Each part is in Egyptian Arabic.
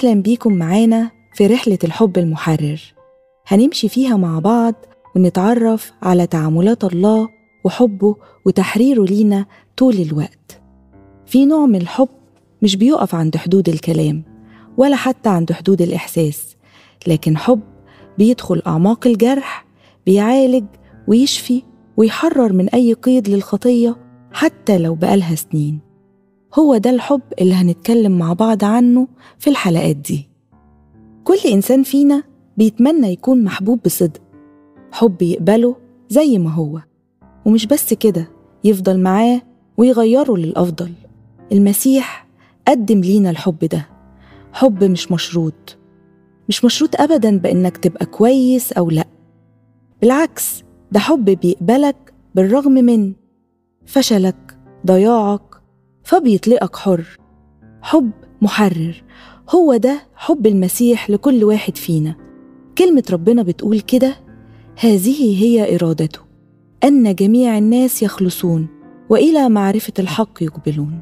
أهلا بيكم معانا في رحلة الحب المحرر هنمشي فيها مع بعض ونتعرف على تعاملات الله وحبه وتحريره لينا طول الوقت في نوع من الحب مش بيقف عند حدود الكلام ولا حتى عند حدود الإحساس لكن حب بيدخل أعماق الجرح بيعالج ويشفي ويحرر من أي قيد للخطية حتى لو بقالها سنين هو ده الحب اللي هنتكلم مع بعض عنه في الحلقات دي كل إنسان فينا بيتمنى يكون محبوب بصدق حب يقبله زي ما هو ومش بس كده يفضل معاه ويغيره للأفضل المسيح قدم لينا الحب ده حب مش مشروط مش مشروط أبدا بإنك تبقى كويس أو لأ بالعكس ده حب بيقبلك بالرغم من فشلك ضياعك فبيطلقك حر حب محرر هو ده حب المسيح لكل واحد فينا كلمة ربنا بتقول كده هذه هي إرادته أن جميع الناس يخلصون وإلى معرفة الحق يقبلون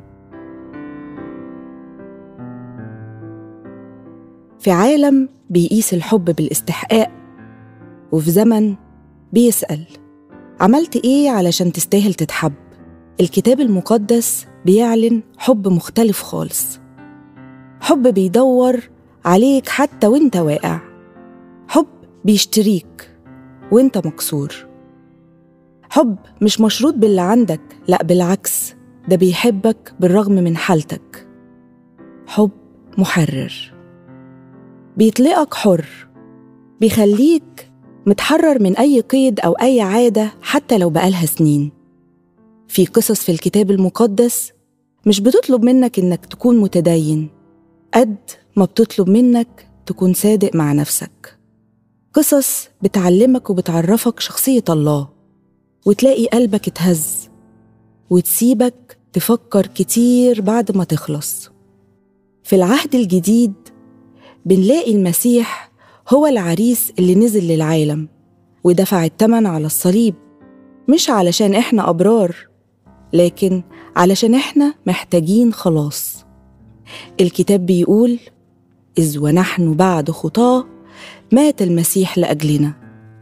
في عالم بيقيس الحب بالاستحقاق وفي زمن بيسأل عملت إيه علشان تستاهل تتحب؟ الكتاب المقدس بيعلن حب مختلف خالص حب بيدور عليك حتى وانت واقع حب بيشتريك وانت مكسور حب مش مشروط باللي عندك لا بالعكس ده بيحبك بالرغم من حالتك حب محرر بيطلقك حر بيخليك متحرر من أي قيد أو أي عادة حتى لو بقالها سنين في قصص في الكتاب المقدس مش بتطلب منك إنك تكون متدين قد ما بتطلب منك تكون صادق مع نفسك قصص بتعلمك وبتعرفك شخصية الله وتلاقي قلبك اتهز وتسيبك تفكر كتير بعد ما تخلص في العهد الجديد بنلاقي المسيح هو العريس اللي نزل للعالم ودفع التمن على الصليب مش علشان احنا أبرار لكن علشان احنا محتاجين خلاص الكتاب بيقول إذ ونحن بعد خطاه مات المسيح لأجلنا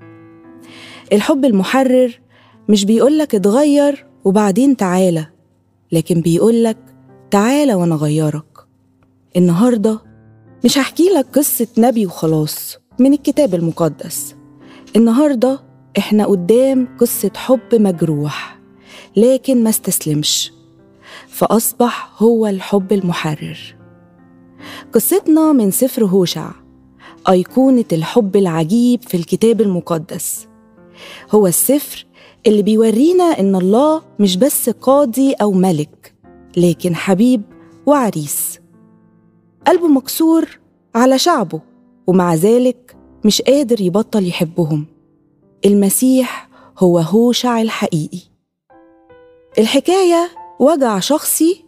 الحب المحرر مش بيقولك اتغير وبعدين تعالى لكن بيقولك تعالى وانا غيرك النهارده مش هحكي لك قصة نبي وخلاص من الكتاب المقدس النهارده احنا قدام قصة حب مجروح لكن ما استسلمش فأصبح هو الحب المحرر قصتنا من سفر هوشع أيقونة الحب العجيب في الكتاب المقدس هو السفر اللي بيورينا إن الله مش بس قاضي أو ملك لكن حبيب وعريس قلبه مكسور على شعبه ومع ذلك مش قادر يبطل يحبهم المسيح هو هوشع الحقيقي الحكاية وجع شخصي